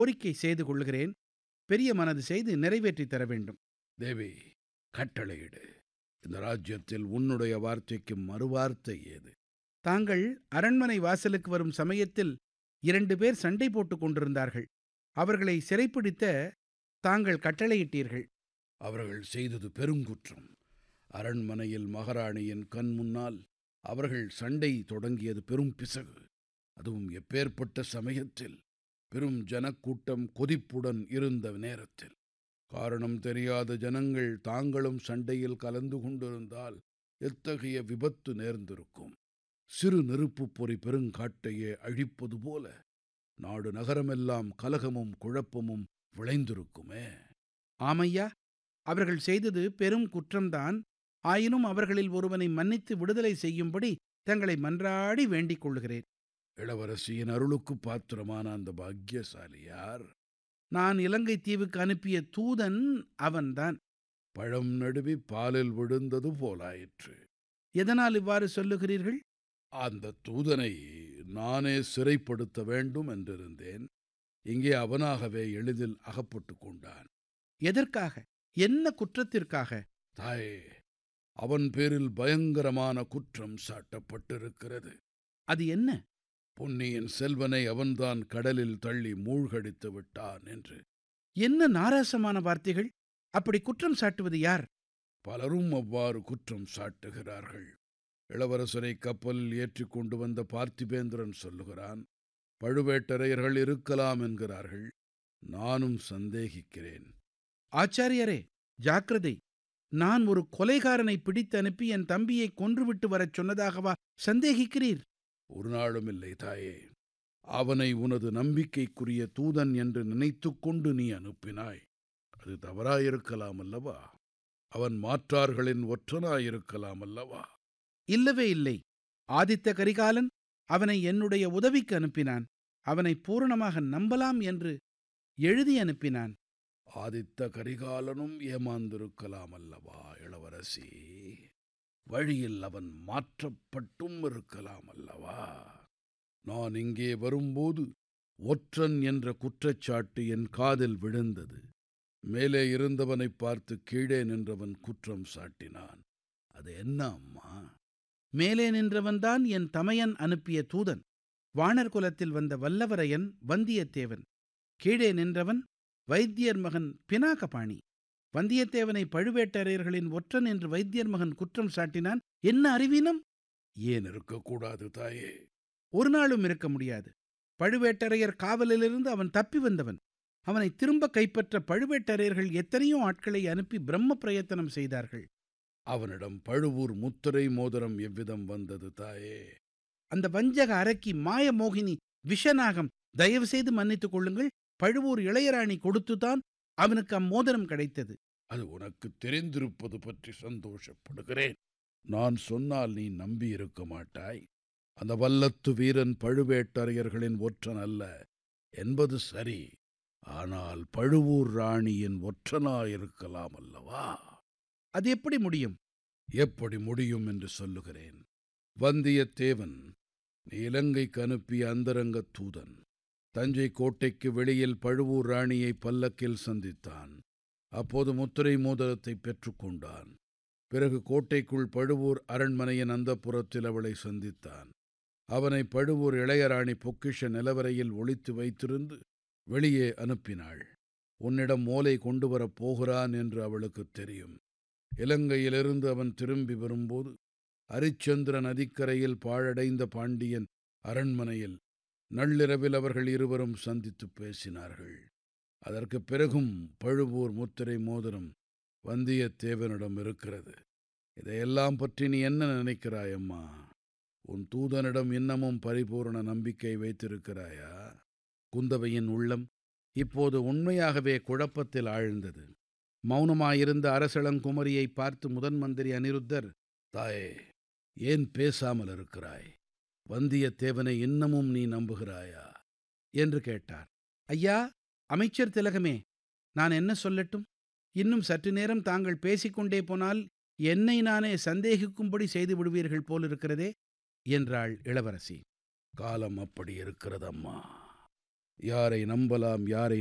கோரிக்கை செய்து கொள்கிறேன் பெரிய மனது செய்து நிறைவேற்றித் தர வேண்டும் தேவி கட்டளையிடு இந்த ராஜ்யத்தில் உன்னுடைய வார்த்தைக்கு மறுவார்த்தை ஏது தாங்கள் அரண்மனை வாசலுக்கு வரும் சமயத்தில் இரண்டு பேர் சண்டை போட்டுக் கொண்டிருந்தார்கள் அவர்களை சிறைப்பிடித்த தாங்கள் கட்டளையிட்டீர்கள் அவர்கள் செய்தது பெருங்குற்றம் அரண்மனையில் மகாராணியின் கண் முன்னால் அவர்கள் சண்டை தொடங்கியது பெரும் பிசகு அதுவும் எப்பேற்பட்ட சமயத்தில் பெரும் ஜனக்கூட்டம் கொதிப்புடன் இருந்த நேரத்தில் காரணம் தெரியாத ஜனங்கள் தாங்களும் சண்டையில் கலந்து கொண்டிருந்தால் எத்தகைய விபத்து நேர்ந்திருக்கும் சிறு நெருப்புப் பொறி பெருங்காட்டையே அழிப்பது போல நாடு நகரமெல்லாம் கலகமும் குழப்பமும் விளைந்திருக்குமே ஆமையா அவர்கள் செய்தது பெரும் குற்றம்தான் ஆயினும் அவர்களில் ஒருவனை மன்னித்து விடுதலை செய்யும்படி தங்களை மன்றாடி வேண்டிக் கொள்கிறேன் இளவரசியின் அருளுக்கு பாத்திரமான அந்த பாக்கியசாலி யார் நான் இலங்கை தீவுக்கு அனுப்பிய தூதன் அவன்தான் பழம் நடுவி பாலில் விழுந்தது போலாயிற்று எதனால் இவ்வாறு சொல்லுகிறீர்கள் அந்த தூதனை நானே சிறைப்படுத்த வேண்டும் என்றிருந்தேன் இங்கே அவனாகவே எளிதில் அகப்பட்டு கொண்டான் எதற்காக என்ன குற்றத்திற்காக தாயே அவன் பேரில் பயங்கரமான குற்றம் சாட்டப்பட்டிருக்கிறது அது என்ன பொன்னியின் செல்வனை அவன்தான் கடலில் தள்ளி மூழ்கடித்து விட்டான் என்று என்ன நாராசமான வார்த்தைகள் அப்படி குற்றம் சாட்டுவது யார் பலரும் அவ்வாறு குற்றம் சாட்டுகிறார்கள் இளவரசரை கப்பலில் ஏற்றிக் கொண்டு வந்த பார்த்திபேந்திரன் சொல்லுகிறான் பழுவேட்டரையர்கள் இருக்கலாம் என்கிறார்கள் நானும் சந்தேகிக்கிறேன் ஆச்சாரியரே ஜாக்கிரதை நான் ஒரு கொலைகாரனை பிடித்து அனுப்பி என் தம்பியை கொன்றுவிட்டு வரச் சொன்னதாகவா சந்தேகிக்கிறீர் ஒரு நாளும் இல்லை தாயே அவனை உனது நம்பிக்கைக்குரிய தூதன் என்று நினைத்துக் கொண்டு நீ அனுப்பினாய் அது தவறாயிருக்கலாம் அல்லவா அவன் மாற்றார்களின் ஒற்றனாயிருக்கலாம் அல்லவா இல்லவே இல்லை ஆதித்த கரிகாலன் அவனை என்னுடைய உதவிக்கு அனுப்பினான் அவனை பூரணமாக நம்பலாம் என்று எழுதி அனுப்பினான் ஆதித்த கரிகாலனும் ஏமாந்திருக்கலாம் அல்லவா இளவரசி வழியில் அவன் மாற்றப்பட்டும் இருக்கலாம் அல்லவா நான் இங்கே வரும்போது ஒற்றன் என்ற குற்றச்சாட்டு என் காதில் விழுந்தது மேலே இருந்தவனைப் பார்த்து கீழே நின்றவன் குற்றம் சாட்டினான் அது என்ன அம்மா மேலே நின்றவன்தான் என் தமையன் அனுப்பிய தூதன் வாணர் குலத்தில் வந்த வல்லவரையன் வந்தியத்தேவன் கீழே நின்றவன் வைத்தியர் மகன் பினாகபாணி வந்தியத்தேவனை பழுவேட்டரையர்களின் ஒற்றன் என்று வைத்தியர் மகன் குற்றம் சாட்டினான் என்ன அறிவீனம் ஏன் இருக்கக்கூடாது தாயே ஒரு நாளும் இருக்க முடியாது பழுவேட்டரையர் காவலிலிருந்து அவன் தப்பி வந்தவன் அவனை திரும்ப கைப்பற்ற பழுவேட்டரையர்கள் எத்தனையோ ஆட்களை அனுப்பி பிரம்ம பிரயத்தனம் செய்தார்கள் அவனிடம் பழுவூர் முத்திரை மோதிரம் எவ்விதம் வந்தது தாயே அந்த வஞ்சக அரக்கி மாயமோகினி விஷநாகம் தயவு செய்து மன்னித்துக் கொள்ளுங்கள் பழுவூர் இளையராணி கொடுத்துதான் அவனுக்கு அம்மோதிரம் கிடைத்தது அது உனக்கு தெரிந்திருப்பது பற்றி சந்தோஷப்படுகிறேன் நான் சொன்னால் நீ நம்பியிருக்க மாட்டாய் அந்த வல்லத்து வீரன் பழுவேட்டரையர்களின் ஒற்றன் அல்ல என்பது சரி ஆனால் பழுவூர் ராணியின் ஒற்றனாயிருக்கலாம் அல்லவா அது எப்படி முடியும் எப்படி முடியும் என்று சொல்லுகிறேன் வந்தியத்தேவன் நீ இலங்கைக்கு அனுப்பிய அந்தரங்கத் தூதன் தஞ்சை கோட்டைக்கு வெளியில் பழுவூர் ராணியை பல்லக்கில் சந்தித்தான் அப்போது முத்திரை மோதிரத்தை பெற்றுக்கொண்டான் பிறகு கோட்டைக்குள் பழுவூர் அரண்மனையின் அந்தப்புறத்தில் அவளை சந்தித்தான் அவனை பழுவூர் இளையராணி பொக்கிஷ நிலவரையில் ஒளித்து வைத்திருந்து வெளியே அனுப்பினாள் உன்னிடம் ஓலை கொண்டு வரப் போகிறான் என்று அவளுக்குத் தெரியும் இலங்கையிலிருந்து அவன் திரும்பி வரும்போது அரிச்சந்திர நதிக்கரையில் பாழடைந்த பாண்டியன் அரண்மனையில் நள்ளிரவில் அவர்கள் இருவரும் சந்தித்துப் பேசினார்கள் அதற்குப் பிறகும் பழுவூர் முத்திரை மோதிரம் வந்தியத்தேவனிடம் இருக்கிறது இதையெல்லாம் பற்றி நீ என்ன நினைக்கிறாய் அம்மா உன் தூதனிடம் இன்னமும் பரிபூரண நம்பிக்கை வைத்திருக்கிறாயா குந்தவையின் உள்ளம் இப்போது உண்மையாகவே குழப்பத்தில் ஆழ்ந்தது மௌனமாயிருந்த அரசளங்குமரியை பார்த்து முதன் மந்திரி அனிருத்தர் தாயே ஏன் பேசாமல் இருக்கிறாய் வந்தியத்தேவனை இன்னமும் நீ நம்புகிறாயா என்று கேட்டார் ஐயா அமைச்சர் திலகமே நான் என்ன சொல்லட்டும் இன்னும் சற்று நேரம் தாங்கள் பேசிக்கொண்டே போனால் என்னை நானே சந்தேகிக்கும்படி செய்து விடுவீர்கள் போலிருக்கிறதே என்றாள் இளவரசி காலம் அப்படி இருக்கிறதம்மா யாரை நம்பலாம் யாரை